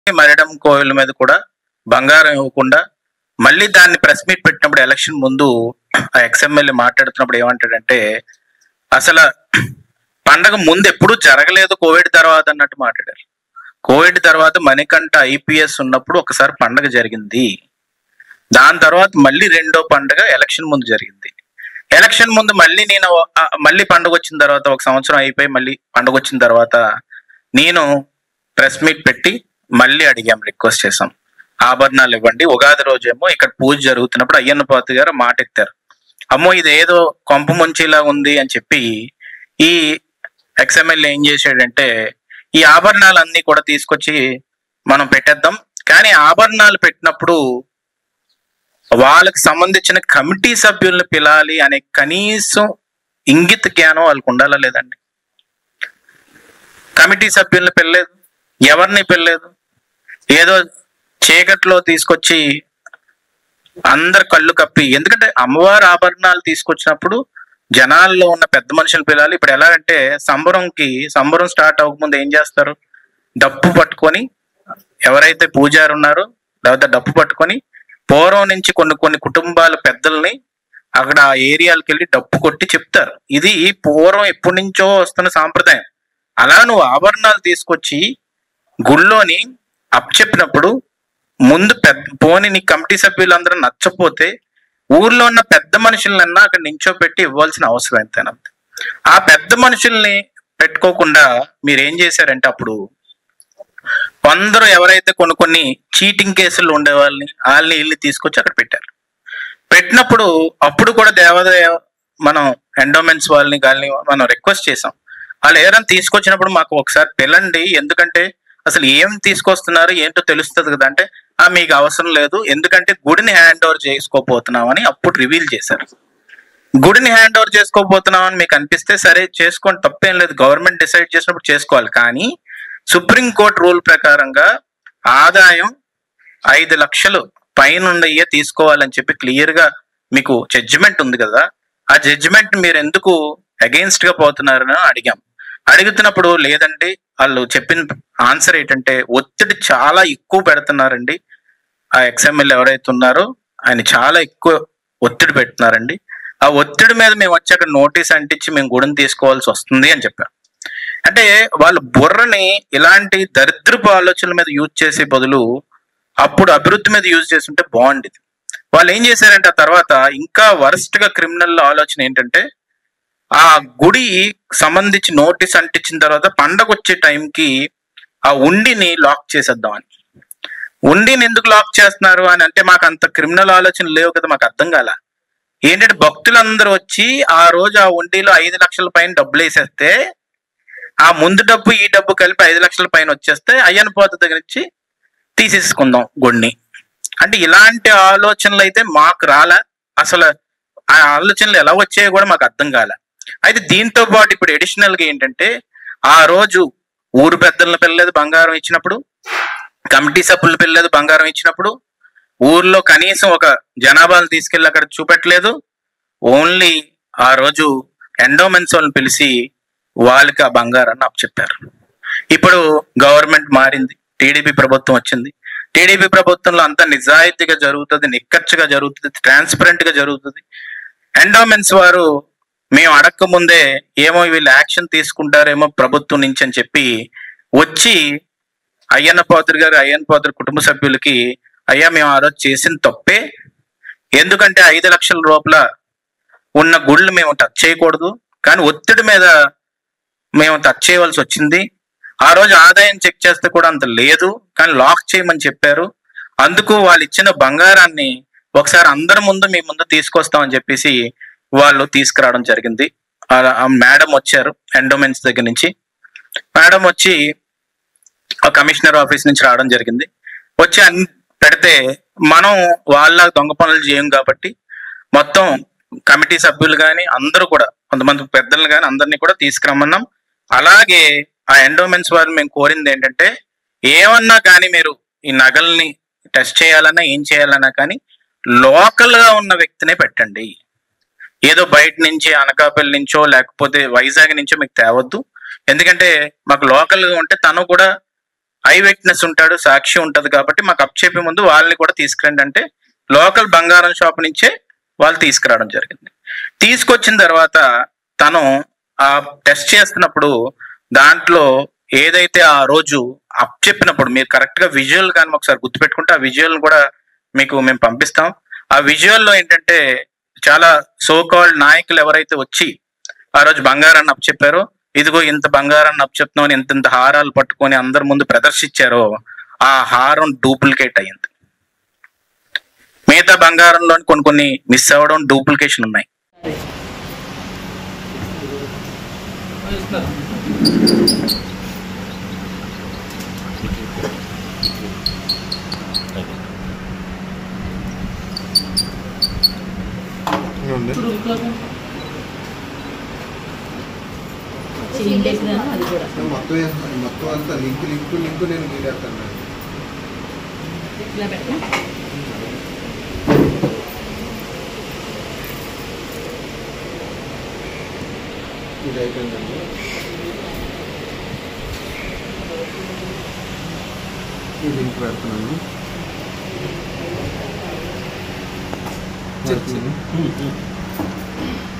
మరిడం కోవిల మీద కూడా బంగారం ఇవ్వకుండా మళ్ళీ దాన్ని ప్రెస్ మీట్ పెట్టినప్పుడు ఎలక్షన్ ముందు ఆ ఎక్స్ఎమ్మెల్యే మాట్లాడుతున్నప్పుడు ఏమంటాడంటే అసలు పండగ ముందు ఎప్పుడూ జరగలేదు కోవిడ్ తర్వాత అన్నట్టు మాట్లాడారు కోవిడ్ తర్వాత మణికంఠ ఐపీఎస్ ఉన్నప్పుడు ఒకసారి పండగ జరిగింది దాని తర్వాత మళ్ళీ రెండో పండగ ఎలక్షన్ ముందు జరిగింది ఎలక్షన్ ముందు మళ్ళీ నేను ఆ, మళ్ళీ పండుగ వచ్చిన తర్వాత ఒక సంవత్సరం అయిపోయి మళ్ళీ పండుగ వచ్చిన తర్వాత నేను ప్రెస్ మీట్ పెట్టి మళ్ళీ అడిగాం రిక్వెస్ట్ చేసాం ఆభరణాలు ఇవ్వండి ఉగాది రోజేమో ఇక్కడ పూజ జరుగుతున్నప్పుడు అయ్యన్న పాతి గారు మాట ఎత్తారు అమ్మో ఇది ఏదో కొంప ముంచిలా ఉంది అని చెప్పి ఈ ఎక్స్ఎమ్ఎల్ఏ ఏం చేశాడంటే ఈ ఆభరణాలన్నీ కూడా తీసుకొచ్చి మనం పెట్టేద్దాం కానీ ఆభరణాలు పెట్టినప్పుడు వాళ్ళకి సంబంధించిన కమిటీ సభ్యుల్ని పిలాలి అనే కనీసం ఇంగిత జ్ఞానం వాళ్ళకు ఉండాలా లేదండి కమిటీ సభ్యుల్ని పిల్లలేదు ఎవరిని పిల్లలేదు ఏదో చీకట్లో తీసుకొచ్చి అందరు కళ్ళు కప్పి ఎందుకంటే అమ్మవారి ఆభరణాలు తీసుకొచ్చినప్పుడు జనాల్లో ఉన్న పెద్ద మనుషులు పిలాలి ఇప్పుడు ఎలా అంటే సంబరంకి సంబరం స్టార్ట్ అవ్వకముందు ఏం చేస్తారు డప్పు పట్టుకొని ఎవరైతే పూజారు ఉన్నారో లేకపోతే డప్పు పట్టుకొని పూర్వం నుంచి కొన్ని కొన్ని కుటుంబాల పెద్దల్ని అక్కడ ఆ ఏరియాలకు వెళ్ళి డప్పు కొట్టి చెప్తారు ఇది పూర్వం ఎప్పటి నుంచో వస్తున్న సాంప్రదాయం అలా నువ్వు ఆభరణాలు తీసుకొచ్చి గుళ్ళోని అప్పచెప్పినప్పుడు ముందు పెద్ద పోని నీ కమిటీ సభ్యులందరూ నచ్చపోతే ఊర్లో ఉన్న పెద్ద మనుషులన్నా అక్కడ నించోపెట్టి ఇవ్వాల్సిన అవసరం ఎంతేనంత ఆ పెద్ద మనుషుల్ని పెట్టుకోకుండా మీరు ఏం చేశారంటే అప్పుడు కొందరు ఎవరైతే కొన్ని కొన్ని చీటింగ్ కేసులు ఉండే వాళ్ళని వాళ్ళని ఇల్లు తీసుకొచ్చి అక్కడ పెట్టారు పెట్టినప్పుడు అప్పుడు కూడా దేవాదాయ మనం ఎండోమెంట్స్ వాళ్ళని వాళ్ళని మనం రిక్వెస్ట్ చేసాం వాళ్ళు ఎవరైనా తీసుకొచ్చినప్పుడు మాకు ఒకసారి పిల్లండి ఎందుకంటే అసలు ఏం తీసుకొస్తున్నారు ఏంటో తెలుస్తుంది కదా అంటే ఆ మీకు అవసరం లేదు ఎందుకంటే గుడిని హ్యాండ్ ఓవర్ చేసుకోపోతున్నామని అప్పుడు రివీల్ చేశారు గుడిని హ్యాండ్ ఓవర్ చేసుకోపోతున్నామని మీకు అనిపిస్తే సరే చేసుకోండి తప్పేం లేదు గవర్నమెంట్ డిసైడ్ చేసినప్పుడు చేసుకోవాలి కానీ సుప్రీం కోర్ట్ రూల్ ప్రకారంగా ఆదాయం ఐదు లక్షలు పైనుండయ్యే తీసుకోవాలని చెప్పి క్లియర్ గా మీకు జడ్జిమెంట్ ఉంది కదా ఆ జడ్జిమెంట్ మీరు ఎందుకు అగెయిన్స్ట్ గా పోతున్నారని అడిగాం అడుగుతున్నప్పుడు లేదండి వాళ్ళు చెప్పిన ఆన్సర్ ఏంటంటే ఒత్తిడి చాలా ఎక్కువ పెడుతున్నారండి ఆ ఎక్స్ఎంఎల్ ఎవరైతే ఉన్నారో ఆయన చాలా ఎక్కువ ఒత్తిడి పెడుతున్నారండి ఆ ఒత్తిడి మీద మేము వచ్చి అక్కడ నోటీస్ అంటించి మేము గుడిని తీసుకోవాల్సి వస్తుంది అని చెప్పాం అంటే వాళ్ళ బుర్రని ఇలాంటి దరిద్రపు ఆలోచనల మీద యూజ్ చేసే బదులు అప్పుడు అభివృద్ధి మీద యూజ్ చేస్తుంటే బాగుండేది వాళ్ళు ఏం చేశారంటే ఆ తర్వాత ఇంకా వరస్ట్ గా క్రిమినల్ ఆలోచన ఏంటంటే ఆ గుడి సంబంధించి నోటీస్ అంటించిన తర్వాత పండగ వచ్చే టైంకి ఆ ఉండిని లాక్ చేసేద్దామని ఉండిని ఎందుకు లాక్ చేస్తున్నారు అని అంటే మాకు అంత క్రిమినల్ ఆలోచన లేవు కదా మాకు అర్థం కాల ఏంటంటే భక్తులందరూ వచ్చి ఆ రోజు ఆ ఉండిలో ఐదు లక్షల పైన డబ్బులు వేసేస్తే ఆ ముందు డబ్బు ఈ డబ్బు కలిపి ఐదు లక్షల పైన వచ్చేస్తే అయ్యన పోత దగ్గర నుంచి తీసేసుకుందాం గుడిని అంటే ఇలాంటి ఆలోచనలు అయితే మాకు రాలే అసలు ఆ ఆలోచనలు ఎలా వచ్చాయో కూడా మాకు అర్థం కాలే అయితే దీంతో పాటు ఇప్పుడు అడిషనల్ గా ఏంటంటే ఆ రోజు ఊరు పెద్దలను పిల్లలేదు బంగారం ఇచ్చినప్పుడు కమిటీ సభ్యులు పిల్లలేదు బంగారం ఇచ్చినప్పుడు ఊర్లో కనీసం ఒక జనాభాను తీసుకెళ్ళి అక్కడ చూపెట్టలేదు ఓన్లీ ఆ రోజు ఎండోమెంట్స్ వాళ్ళని పిలిచి వాళ్ళకి ఆ బంగారాన్ని అప్పచెప్పారు ఇప్పుడు గవర్నమెంట్ మారింది టీడీపీ ప్రభుత్వం వచ్చింది టీడీపీ ప్రభుత్వంలో అంతా నిజాయితీగా జరుగుతుంది నిక్కచ్చిగా జరుగుతుంది ట్రాన్స్పరెంట్ గా జరుగుతుంది ఎండోమెంట్స్ వారు మేము అడక్క ముందే ఏమో వీళ్ళు యాక్షన్ తీసుకుంటారేమో ప్రభుత్వం నుంచి అని చెప్పి వచ్చి అయ్యన్న పాత్రి గారు అయ్యన్న పాత్రి కుటుంబ సభ్యులకి అయ్యా మేము ఆ రోజు చేసిన తప్పే ఎందుకంటే ఐదు లక్షల లోపల ఉన్న గుళ్ళు మేము టచ్ చేయకూడదు కానీ ఒత్తిడి మీద మేము టచ్ చేయవలసి వచ్చింది ఆ రోజు ఆదాయం చెక్ చేస్తే కూడా అంత లేదు కానీ లాక్ చేయమని చెప్పారు అందుకు వాళ్ళు ఇచ్చిన బంగారాన్ని ఒకసారి అందరి ముందు మీ ముందు తీసుకొస్తామని చెప్పేసి వాళ్ళు తీసుకురావడం జరిగింది ఆ- ఆ మేడం వచ్చారు ఎండోమెంట్స్ దగ్గర నుంచి మేడం వచ్చి ఆ కమిషనర్ ఆఫీస్ నుంచి రావడం జరిగింది వచ్చి అన్ని పెడితే మనం వాళ్ళ దొంగ పనులు చేయం కాబట్టి మొత్తం కమిటీ సభ్యులు కానీ అందరూ కూడా కొంతమంది పెద్దలు కానీ అందరినీ కూడా తీసుకురమ్మన్నాం అలాగే ఆ ఎండోమెంట్స్ వారు మేము కోరింది ఏంటంటే ఏమన్నా కానీ మీరు ఈ నగల్ని టెస్ట్ చేయాలన్నా ఏం చేయాలన్నా కానీ లోకల్ గా ఉన్న వ్యక్తినే పెట్టండి ఏదో బయట నుంచి అనకాపల్లి నుంచో లేకపోతే వైజాగ్ నుంచో మీకు తేవద్దు ఎందుకంటే మాకు లోకల్ గా ఉంటే తను కూడా ఐ విట్నెస్ ఉంటాడు సాక్షి ఉంటది కాబట్టి మాకు అప్ చెప్పే ముందు వాళ్ళని కూడా తీసుకురండి అంటే లోకల్ బంగారం షాప్ నుంచే వాళ్ళు తీసుకురావడం జరిగింది తీసుకొచ్చిన తర్వాత తను ఆ టెస్ట్ చేస్తున్నప్పుడు దాంట్లో ఏదైతే ఆ రోజు అప్ చెప్పినప్పుడు మీరు కరెక్ట్ గా విజువల్ కానీ ఒకసారి గుర్తుపెట్టుకుంటే ఆ విజువల్ కూడా మీకు మేము పంపిస్తాం ఆ విజువల్ లో ఏంటంటే చాలా సో కాల్డ్ నాయకులు ఎవరైతే వచ్చి ఆ రోజు బంగారాన్ని అప్ చెప్పారో ఇదిగో ఇంత బంగారాన్ని అప్ చెప్తున్నామని ఇంత ఇంత హారాలు పట్టుకొని అందరి ముందు ప్రదర్శించారో ఆ హారం డూప్లికేట్ అయ్యింది మిగతా బంగారంలో కొన్ని కొన్ని మిస్ అవ్వడం డూప్లికేషన్ ఉన్నాయి చేంజ్ చేసినాను అది కూడా మొత్తం వేస్తున్నాను. మొత్తం అంతా లింక్ లింక్ లింక్ నేను గీరేస్తాను ఇలా పెట్టినా ఇది అయిపోయిందండి ఈ లింక్ పెడుతున్నాను పెడుతున్నాను.